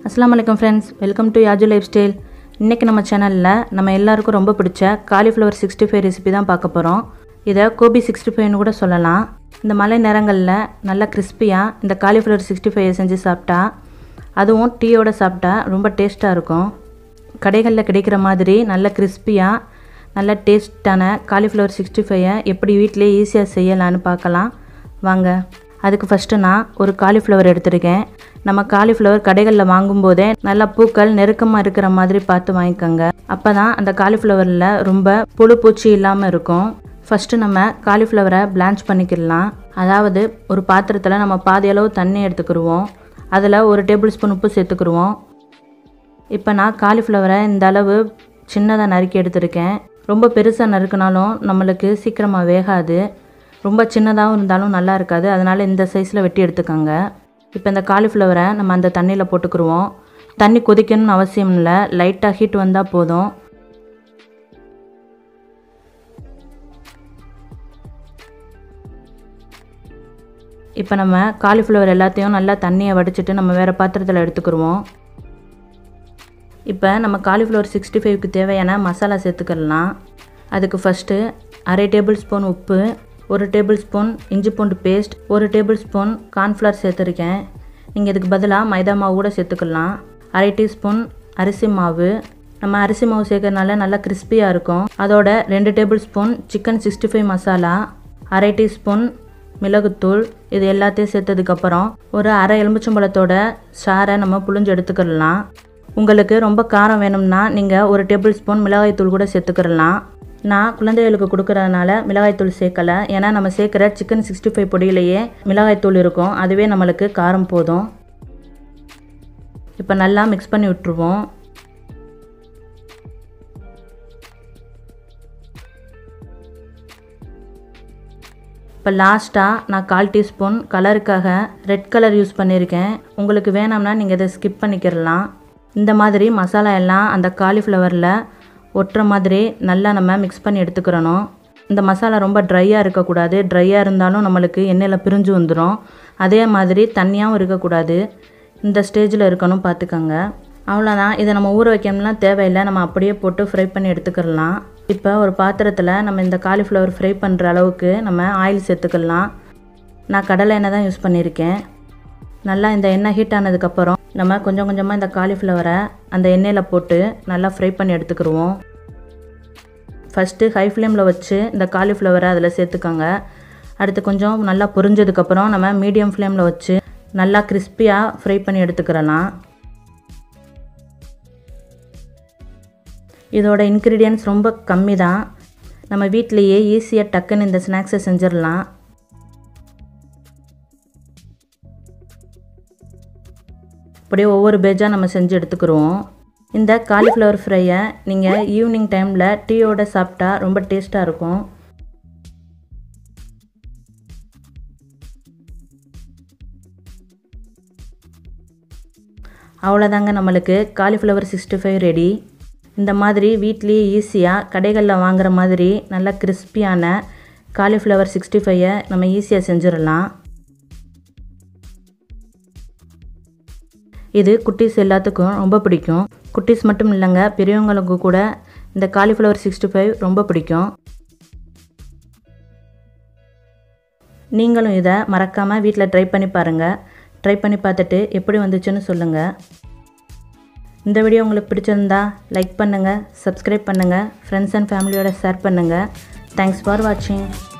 அஸ்ஸலாமு அலைக்கும் friends welcome to Yaju lifestyle இன்றைக்கி நம்ம சேனலில் நம்ம எல்லாருக்கும் ரொம்ப பிடிச்ச காலிஃப்ளவர் சிக்ஸ்டி ஃபைவ் ரெசிபி தான் பார்க்க போகிறோம் இதை கோபி சிக்ஸ்டி ஃபைவ்னு கூட சொல்லலாம் இந்த மழை நேரங்களில் நல்லா கிறிஸ்பியாக இந்த காலிஃப்ளவர் சிக்ஸ்டி ஃபைவ் செஞ்சு சாப்பிட்டா அதுவும் டீயோட சாப்பிட்டா ரொம்ப டேஸ்ட்டாக இருக்கும் கடைகளில் கிடைக்கிற மாதிரி நல்ல கிறிஸ்பியாக நல்ல டேஸ்ட்டான காலிஃப்ளவர் சிக்ஸ்டி ஃபைவை எப்படி வீட்டிலே ஈஸியாக செய்யலான்னு பார்க்கலாம் வாங்க அதுக்கு ஃபஸ்ட்டு நான் ஒரு காலிஃப்ளவர் எடுத்திருக்கேன் நம்ம காலிஃப்ளவர் கடைகளில் வாங்கும்போதே நல்லா பூக்கள் நெருக்கமாக இருக்கிற மாதிரி பார்த்து வாங்கிக்கோங்க அப்போ தான் அந்த காலிஃப்ளவரில் ரொம்ப புழு பூச்சி இல்லாமல் இருக்கும் ஃபஸ்ட்டு நம்ம காலிஃப்ளவரை பிளான்ச் பண்ணிக்கிடலாம் அதாவது ஒரு பாத்திரத்தில் நம்ம பாதி அளவு தண்ணி எடுத்துக்கிடுவோம் அதில் ஒரு டேபிள் ஸ்பூன் உப்பு சேர்த்துக்கிடுவோம் இப்போ நான் காலிஃப்ளவரை இந்த அளவு சின்னதாக நறுக்கி எடுத்திருக்கேன் ரொம்ப பெருசாக நறுக்கினாலும் நம்மளுக்கு சீக்கிரமாக வேகாது ரொம்ப சின்னதாகவும் இருந்தாலும் நல்லா இருக்காது அதனால் இந்த சைஸில் வெட்டி எடுத்துக்கோங்க இப்போ இந்த காலிஃப்ளவரை நம்ம அந்த தண்ணியில் போட்டுக்குருவோம் தண்ணி கொதிக்கணும்னு அவசியம் இல்லை லைட்டாக ஹீட் வந்தால் போதும் இப்போ நம்ம காலிஃப்ளவர் எல்லாத்தையும் நல்லா தண்ணியை வடிச்சிட்டு நம்ம வேறு பாத்திரத்தில் எடுத்துக்கிருவோம் இப்போ நம்ம காலிஃப்ளவர் சிக்ஸ்டி ஃபைவ்க்கு தேவையான மசாலா சேர்த்துக்கலாம் அதுக்கு ஃபஸ்ட்டு அரை டேபிள் ஸ்பூன் உப்பு ஒரு டேபிள் ஸ்பூன் இஞ்சி பூண்டு பேஸ்ட் ஒரு டேபிள் ஸ்பூன் கார்ன்ஃப்ளவர் சேர்த்துருக்கேன் நீங்கள் இதுக்கு பதிலாக மைதா மாவு கூட சேர்த்துக்கலாம் அரை டீஸ்பூன் அரிசி மாவு நம்ம அரிசி மாவு சேர்க்கறனால நல்லா கிறிஸ்பியாக இருக்கும் அதோட ரெண்டு tablespoon chicken sixty five masala அரை டீஸ்பூன் மிளகுத்தூள் இது எல்லாத்தையும் சேர்த்ததுக்கப்புறம் ஒரு அரை எலுமிச்சம்பழத்தோட சாரை நம்ம புழிஞ்சு எடுத்துக்கிடலாம் உங்களுக்கு ரொம்ப காரம் வேணும்னா நீங்கள் ஒரு டேபிள் ஸ்பூன் மிளகாய்த்தூள் கூட சேர்த்துக்கிடலாம் நான் குழந்தைகளுக்கு கொடுக்கறதுனால மிளகாய்த்தூள் சேர்க்கலை ஏன்னா நம்ம சேர்க்குற சிக்கன் சிக்ஸ்டி ஃபைவ் பொடியிலேயே மிளகாய்த்தூள் இருக்கும் அதுவே நம்மளுக்கு காரம் போதும் இப்போ நல்லா மிக்ஸ் பண்ணி விட்டுருவோம் இப்போ லாஸ்ட்டாக நான் கால் டீஸ்பூன் கலருக்காக ரெட் கலர் யூஸ் பண்ணியிருக்கேன் உங்களுக்கு வேணாம்னா நீங்கள் இதை ஸ்கிப் பண்ணிக்கிறலாம் இந்த மாதிரி மசாலா எல்லாம் அந்த காலிஃப்ளவரில் ஒட்டுற மாதிரி நல்லா நம்ம மிக்ஸ் பண்ணி எடுத்துக்கிறணும் இந்த மசாலா ரொம்ப ட்ரையாக இருக்கக்கூடாது ட்ரையாக இருந்தாலும் நம்மளுக்கு எண்ணெயில் பிரிஞ்சு வந்துடும் அதே மாதிரி தண்ணியாகவும் இருக்கக்கூடாது இந்த ஸ்டேஜில் இருக்கணும் பார்த்துக்கோங்க அவ்வளோதான் இதை நம்ம ஊற வைக்கணும்லாம் தேவையில்லை நம்ம அப்படியே போட்டு ஃப்ரை பண்ணி எடுத்துக்கிடலாம் இப்போ ஒரு பாத்திரத்தில் நம்ம இந்த காலிஃப்ளவர் ஃப்ரை பண்ணுற அளவுக்கு நம்ம ஆயில் சேர்த்துக்கலாம் நான் கடலை எண்ணெய் தான் யூஸ் பண்ணியிருக்கேன் நல்லா இந்த எண்ணெய் ஹீட் ஆனதுக்கப்புறம் நம்ம கொஞ்சம் கொஞ்சமாக இந்த காலிஃப்ளவரை அந்த எண்ணெயில் போட்டு நல்லா ஃப்ரை பண்ணி எடுத்துக்கிடுவோம் ஃபஸ்ட்டு ஹை ஃப்ளேமில் வச்சு இந்த காலிஃப்ளவரை அதில் சேர்த்துக்கோங்க அடுத்து கொஞ்சம் நல்லா பொரிஞ்சதுக்கப்புறம் நம்ம மீடியம் ஃப்ளேமில் வச்சு நல்லா கிறிஸ்பியாக ஃப்ரை பண்ணி எடுத்துக்கிறலாம் இதோட இன்க்ரீடியன்ட்ஸ் ரொம்ப கம்மி தான் நம்ம வீட்லேயே ஈஸியாக டக்குன்னு இந்த ஸ்நாக்ஸை செஞ்சிடலாம் அப்படியே ஒவ்வொரு பேஜாக நம்ம செஞ்சு எடுத்துக்கிறோம் இந்த காலிஃப்ளவர் ஃப்ரையை நீங்கள் ஈவினிங் டைமில் டீயோட சாப்பிட்டா ரொம்ப டேஸ்ட்டாக இருக்கும் அவ்வளோதாங்க நம்மளுக்கு காலிஃப்ளவர் சிக்ஸ்டி ஃபைவ் ரெடி இந்த மாதிரி வீட்லேயே ஈஸியாக கடைகளில் வாங்குற மாதிரி நல்லா கிறிஸ்பியான காலிஃப்ளவர் சிக்ஸ்டி ஃபைவை நம்ம ஈஸியாக செஞ்சிடலாம் இது குட்டீஸ் எல்லாத்துக்கும் ரொம்ப பிடிக்கும் குட்டீஸ் மட்டும் இல்லைங்க பெரியவங்களுக்கு கூட இந்த காலிஃப்ளவர் சிக்ஸ்டி ஃபைவ் ரொம்ப பிடிக்கும் நீங்களும் இதை மறக்காமல் வீட்டில் ட்ரை பண்ணி பாருங்கள் ட்ரை பண்ணி பார்த்துட்டு எப்படி வந்துச்சுன்னு சொல்லுங்கள் இந்த வீடியோ உங்களுக்கு பிடிச்சிருந்தா லைக் பண்ணுங்கள் சப்ஸ்கிரைப் பண்ணுங்கள் ஃப்ரெண்ட்ஸ் அண்ட் ஃபேமிலியோட ஷேர் பண்ணுங்கள் தேங்க்ஸ் ஃபார் வாட்சிங்